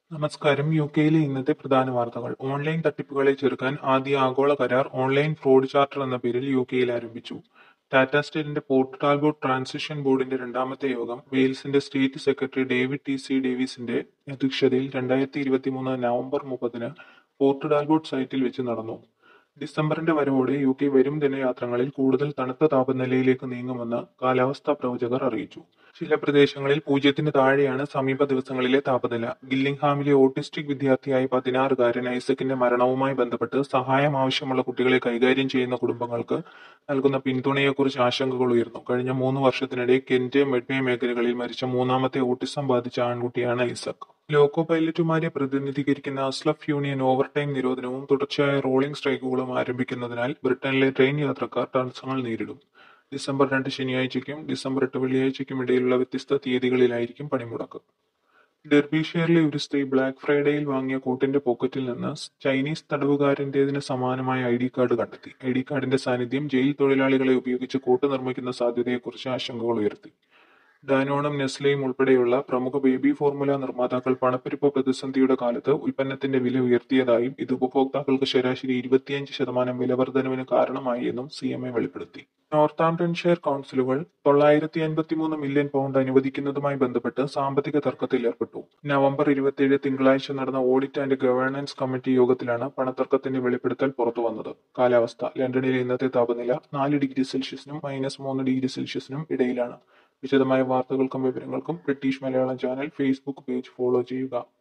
നമസ്കാരം യുകെയിലെ ഇന്നത്തെ പ്രധാന വാർത്തകൾ ഓൺലൈൻ തട്ടിപ്പുകളെ ചെറുക്കാൻ ആദ്യ ആഗോള കരാർ ഓൺലൈൻ ഫ്രോഡ് ചാർട്ടർ എന്ന പേരിൽ യുകെയിൽ ആരംഭിച്ചു ടാറ്റ സ്റ്റീലിന്റെ പോർട്ട് ടാൽബോട്ട് ട്രാൻസിഷൻ ബോർഡിന്റെ രണ്ടാമത്തെ യോഗം വെയിൽസിന്റെ state secretary David T C ഡേവിസിന്റെ അധ്യക്ഷതയിൽ രണ്ടായിരത്തി ഇരുപത്തിമൂന്ന് നവംബർ മുപ്പതിന് പോർട്ട് ടാൽബോട്ട് സൈറ്റിൽ വെച്ച് നടന്നു ഡിസംബറിന്റെ വരവോടെ യു കെ വരും ദിനയാത്രങ്ങളിൽ കൂടുതൽ തണുത്ത താപനിലയിലേക്ക് നീങ്ങുമെന്ന് കാലാവസ്ഥാ പ്രവചകർ അറിയിച്ചു ചില പ്രദേശങ്ങളിൽ പൂജ്യത്തിന് താഴെയാണ് സമീപ ദിവസങ്ങളിലെ താപനില ഗില്ലിംഗ്ഹാമിലെ ഓട്ടിസ്റ്റിക് വിദ്യാർത്ഥിയായ പതിനാറുകാരൻ ഐസക്കിന്റെ മരണവുമായി ബന്ധപ്പെട്ട് സഹായം ആവശ്യമുള്ള കുട്ടികളെ കൈകാര്യം ചെയ്യുന്ന കുടുംബങ്ങൾക്ക് നൽകുന്ന പിന്തുണയെക്കുറിച്ച് ആശങ്കകൾ ഉയർന്നു കഴിഞ്ഞ മൂന്ന് വർഷത്തിനിടെ കെന്റ് മെഡ്വേ മേഖലകളിൽ മരിച്ച മൂന്നാമത്തെ ഓട്ടിസം ബാധിച്ച ആൺകുട്ടിയാണ് ഐസക് ലോക്കോ പൈലറ്റുമാരെ പ്രതിനിധീകരിക്കുന്ന അസ്ലഫ് യൂണിയൻ ഓവർടൈം നിരോധനവും തുടർച്ചയായ റോളിംഗ് സ്ട്രൈക്കുകളും ആരംഭിക്കുന്നതിനാൽ ബ്രിട്ടനിലെ ട്രെയിൻ യാത്രക്കാർ തടസ്സങ്ങൾ നേരിടും ഡിസംബർ രണ്ട് ശനിയാഴ്ചയ്ക്കും ഡിസംബർ എട്ട് വെള്ളിയാഴ്ചയ്ക്കും ഇടയിലുള്ള വ്യത്യസ്ത തീയതികളിലായിരിക്കും പണിമുടക്ക് ഡെർബിഷെയറിലെ ഒരു സ്ത്രീ ബ്ലാക്ക് ഫ്രൈഡേയിൽ വാങ്ങിയ കോട്ടിന്റെ പോക്കറ്റിൽ നിന്ന് ചൈനീസ് തടവുകാരന്റേതിന് സമാനമായ ഐ ഡി കാർഡ് കണ്ടെത്തി ഐ ഡി കാർഡിന്റെ സാന്നിധ്യം ജയിൽ തൊഴിലാളികളെ ഉപയോഗിച്ച് കോട്ട് നിർമ്മിക്കുന്ന സാധ്യതയെക്കുറിച്ച് ആശങ്കകൾ ഉയർത്തി ഡാനോണും നെസ്ലയും ഉൾപ്പെടെയുള്ള പ്രമുഖ ബേബി ഫോർമുല നിർമ്മാതാക്കൾ പണപ്പെരുപ്പ പ്രതിസന്ധിയുടെ കാലത്ത് ഉൽപ്പന്നത്തിന്റെ വില ഉയർത്തിയതായും ഇത് ഉപഭോക്താക്കൾക്ക് ശരാശരി ഇരുപത്തിയഞ്ച് ശതമാനം വില വർധനവിന് കാരണമായി എന്നും സി എം എ വെളിപ്പെടുത്തി നോർത്താംപ്ടൺഷെയർ കൗൺസിലുകൾ തൊള്ളായിരത്തി അൻപത്തിമൂന്ന് മില്യൺ പൗണ്ട് അനുവദിക്കുന്നതുമായി ബന്ധപ്പെട്ട് സാമ്പത്തിക തർക്കത്തിൽ ഏർപ്പെട്ടു നവംബർ ഇരുപത്തിയേഴ് തിങ്കളാഴ്ച നടന്ന ഓഡിറ്റ് ആൻഡ് ഗവേണൻസ് കമ്മിറ്റി യോഗത്തിലാണ് പണത്തർക്കത്തിന്റെ വെളിപ്പെടുത്തൽ പുറത്തുവന്നത് കാലാവസ്ഥ ലണ്ടനിലെ ഇന്നത്തെ താപനില നാല് ഡിഗ്രി സെൽഷ്യസിനും മൈനസ് മൂന്ന് ഡിഗ്രി സെൽഷ്യസിനും ഇടയിലാണ് വിശദമായ വാർത്തകൾക്കും വിവരങ്ങൾക്കും British Malayalam channel Facebook page follow ചെയ്യുക